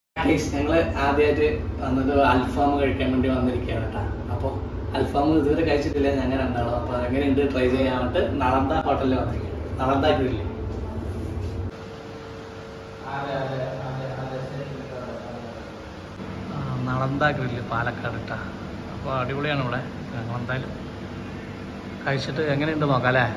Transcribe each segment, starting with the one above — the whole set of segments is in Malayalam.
ഞങ്ങൾ ആദ്യമായിട്ട് വന്നത് അൽഫാം കഴിക്കാൻ വേണ്ടി വന്നിരിക്കുകയാണ് കേട്ടോ അപ്പോൾ അൽഫാം ഇതുവരെ കഴിച്ചിട്ടില്ല ഞങ്ങൾ രണ്ടാളും അപ്പോൾ എങ്ങനെയുണ്ട് ട്രൈ ചെയ്യാൻ വേണ്ടിട്ട് നളന്ത ഹോട്ടലിൽ വന്നിരിക്കുകയാണ് നളന്ത ഗ്രില്ല് നളന്ത ഗ്രില്ല് പാലക്കാട് കേട്ടോ അപ്പോൾ അടിപൊളിയാണ് ഇവിടെ ഞങ്ങൾ എന്തായാലും കഴിച്ചിട്ട് എങ്ങനെയുണ്ട് നോക്കാം അല്ലേ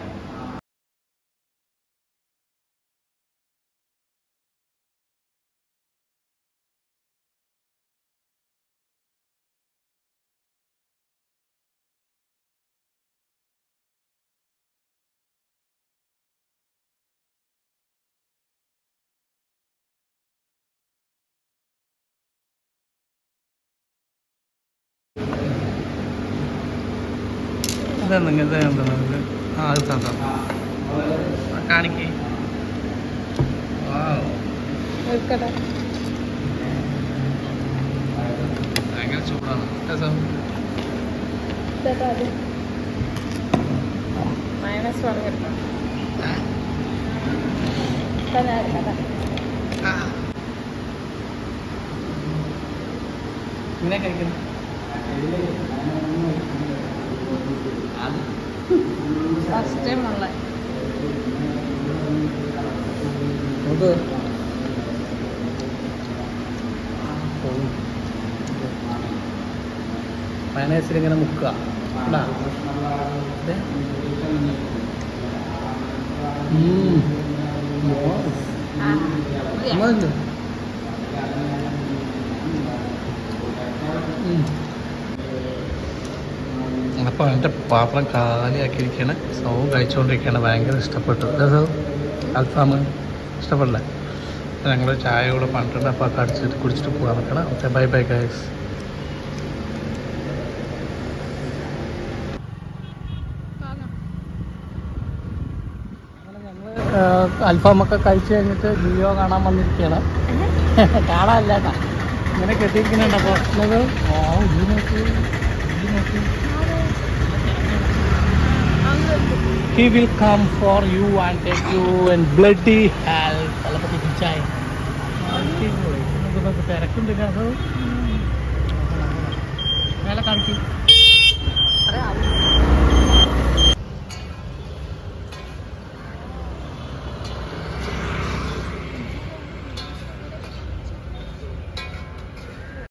ഇതെന്താ ഇങ്ങനത്തെ എന്താ ഇത്? ആ അത് തന്നെ കാണിക്ക് വാവ്. വെക്കട്ടെ ഭയങ്കര ചൂടാണ് രസം ചേട്ടാ അത് മൈനസ് വേണം കിട്ടണം തന്നെ എടുക്കട്ടെ ഇങ്ങനെ കഴിക്കുന്നു അത് ഫസ്റ്റ് ടൈം ഉള്ള നമുക്ക് മയണൈസിൽ ഇങ്ങനെ മുക്കുക ഇണ്ടാ? ഇത്? ഉം. ആ നന്നായില്ലേ? ഉം. അപ്പോൾ എൻ്റെ പാത്രം കാലിയാക്കിയിരിക്കുകയാണ് സൗ കഴിച്ചുകൊണ്ടിരിക്കുകയാണ് ഭയങ്കര ഇഷ്ടപ്പെട്ടു അത് അൽഫാം ഇഷ്ടപ്പെടില്ലേ ഞങ്ങൾ ചായ കൂടെ പണ്ടിട്ടുണ്ട് അപ്പോൾ ഒക്കെ അടിച്ചിട്ട് കുടിച്ചിട്ട് പോകാൻ നിൽക്കണം ഓക്കെ ബൈ ബൈ ഗൈസ് അൽഫാമൊക്കെ കഴിച്ച് കഴിഞ്ഞിട്ട് ജിയോ കാണാൻ വന്നിരിക്കുകയാണ് കാണാനല്ല കേട്ടാ ഇങ്ങനെ കെട്ടിയിരിക്കുന്നുണ്ട് അപ്പോൾ ഓ ഈ നോക്കി ഈ നോക്കി he will come for you and take you and bloody hell തലപ്പത്തി പിടിച്ചായി തിരക്കുണ്ട് മേലെ കാണിക്കും